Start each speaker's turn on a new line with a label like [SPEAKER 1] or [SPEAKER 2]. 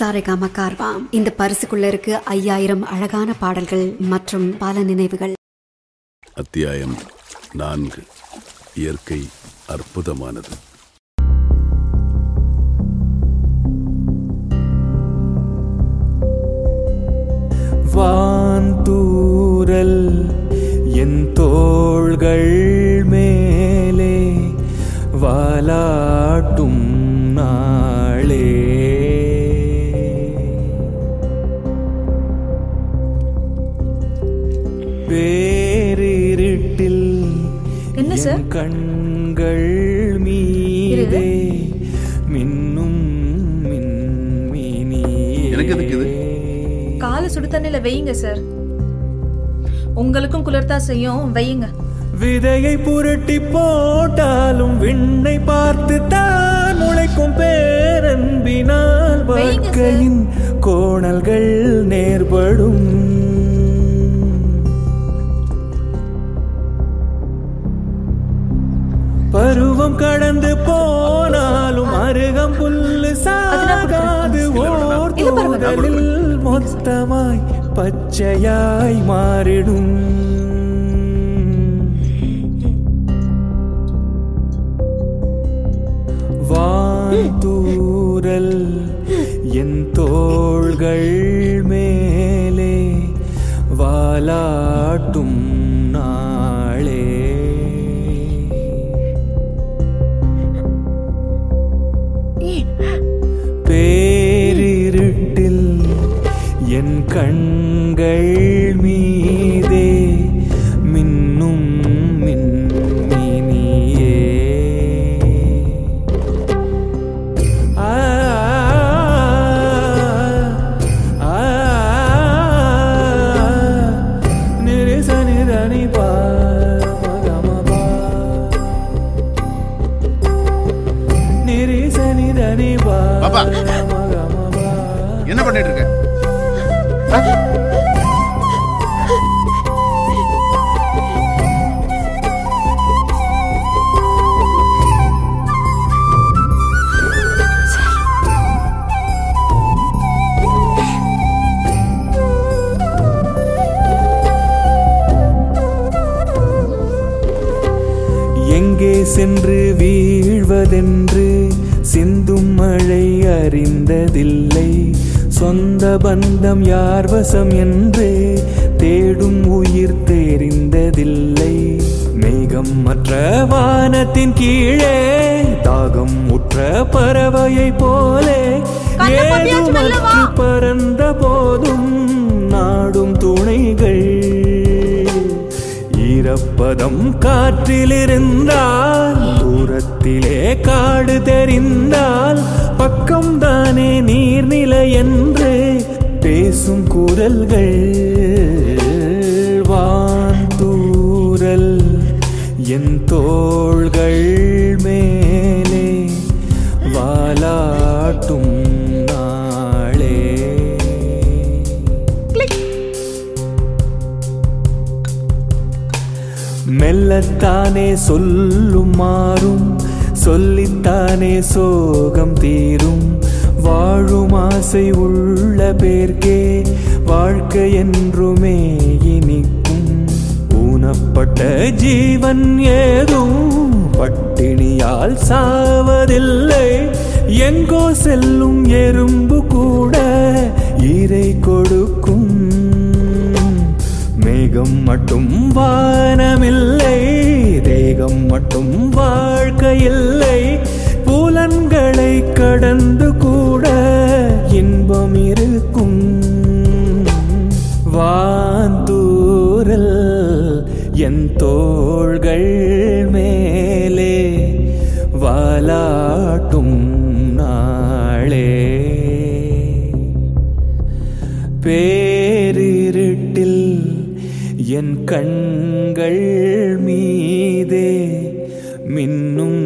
[SPEAKER 1] சாரேகாமா கார்வாம் இந்த பரிசுக்குள்ள இருக்கு ஐயாயிரம் அழகான பாடல்கள் மற்றும் பல நினைவுகள்
[SPEAKER 2] அத்தியாயம் நான்கு இயற்கை அற்புதமானது
[SPEAKER 3] வான்தூரல் என் தோள்கள் மேலே வாலாட்டும் நாளே பேரிருட்டில்
[SPEAKER 4] என்ன சார்?
[SPEAKER 3] என் கண்கள் மீதே மின்னும் மின்மினியே
[SPEAKER 2] எனக்கு எதுக்கு இது?
[SPEAKER 4] காலை சுடு தண்ணில வையுங்க சார் உங்களுக்கும் குளிர்தா செய்யும் வையுங்க
[SPEAKER 3] விதையை புரட்டி போட்டாலும் விண்ணை பார்த்து தான் முளைக்கும் பேரன்பினால்
[SPEAKER 4] வைங்க சார்.
[SPEAKER 3] வாழ்க்கையின் கோணல்கள் நேர்படும் பருவம் கடந்து போனாலும் அருகம் புல்லு சாகாது ஓர்
[SPEAKER 4] இல்ல, பரவாயில்ல.
[SPEAKER 3] தூதலில் மொத்தமாய் பச்சையாய் மாறிடும் வான்தூரல் என் தோள்கள் மேலே வாலாட்டும் நாளே பேரிருட்டில் என் கண்கள் மீதே மின்னும் மின்மினியே ஆ ஆ நிரிச நிதனி பா மகம பா நிரிச நிதனி பா
[SPEAKER 2] பாப்பா.
[SPEAKER 3] மகம பா
[SPEAKER 2] என்ன பண்ணிட்டு இருக்க
[SPEAKER 3] எங்கே சென்று வீழ்வதென்று சிந்தும் மழை அறிந்ததில்லை சொந்த பந்தம் யார் வசம் என்று தேடும் உயிர் தெரிந்ததில்லை மேகம் மற்ற வானத்தின் கீழே தாகம் உற்ற பறவையை போலே
[SPEAKER 4] கண்ணை பொத்தியாச்சு மெல்ல வா.
[SPEAKER 3] ஏதுமற்று பறந்த போதும் நாடும் துணைகள் ஈரப்பதம் காற்றில் இருந்தால் தூரத்திலே காடு தெரிந்தால் பக்கம்தானே நீர்நிலை என்று பேசும் குரல்கள் வான்தூரல் என் தோள்கள் மேலே வாலாட்டும் நாளே மெல்லத்தானே சொல்லும் மாறும் சொல்லித்தானே சோகம் தீரும் வாழும் ஆசை உள்ள பேர்க்கே வாழ்க்கை என்றுமே இனிக்கும் ஊனப்பட்ட ஜீவன் ஏதும் பட்டினியால் சாவதில்லை எங்கோ செல்லும் எறும்பு கூட ஈரை கொடுக்கும் மேகம் மட்டும் வானமில்லை தேகம் மட்டும் வாழ்க்கையில்லை புலன்களை கடந்து கூட இன்பம் இருக்கும் வாந்தூரல் என் தோள்கள் மேலே வாலாட்டும் நாளே பேரிருட்டில் என் கண்கள் மீதே மின்னும்